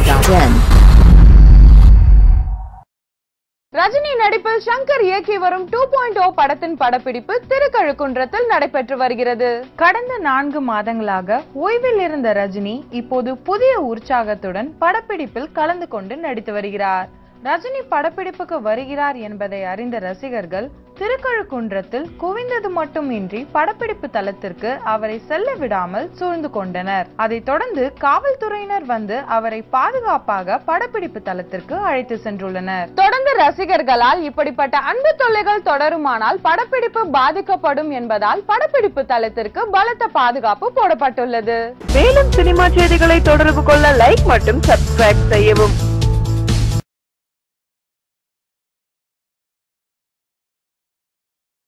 rajini.in. Rajini நடிப்பில் சங்கர் இயக்கி வரும் டூ பாயிண்ட் ஓ படத்தின் படப்பிடிப்பு திருக்கழுக்குன்றத்தில் நடைபெற்று வருகிறது கடந்த நான்கு மாதங்களாக ஓய்வில் இருந்த ரஜினி இப்போது புதிய உற்சாகத்துடன் படப்பிடிப்பில் கலந்து கொண்டு நடித்து வருகிறார் ரஜினி படப்பிடிப்புக்கு வருகிறார் என்பதை அறிந்த ரசிகர்கள் திருக்கழுக்குன்றத்தில் குவிந்தது மட்டுமின்றி படப்பிடிப்பு தளத்திற்கு அவரை செல்ல விடாமல் சூழ்ந்து கொண்டனர் அதைத் தொடர்ந்து காவல்துறையினர் வந்து அவரை பாதுகாப்பாக படப்பிடிப்பு தளத்திற்கு அழைத்து சென்றுள்ளனர் தொடர்ந்து ரசிகர்களால் இப்படிப்பட்ட அன்பு தொல்லைகள் தொடருமானால் படப்பிடிப்பு பாதிக்கப்படும் என்பதால் படப்பிடிப்பு தளத்திற்கு பலத்த பாதுகாப்பு போடப்பட்டுள்ளது மேலும் சினிமா செய்திகளை தொடர்பு கொள்ள லைக் மற்றும் சப்ஸ்கிரைப் செய்யவும்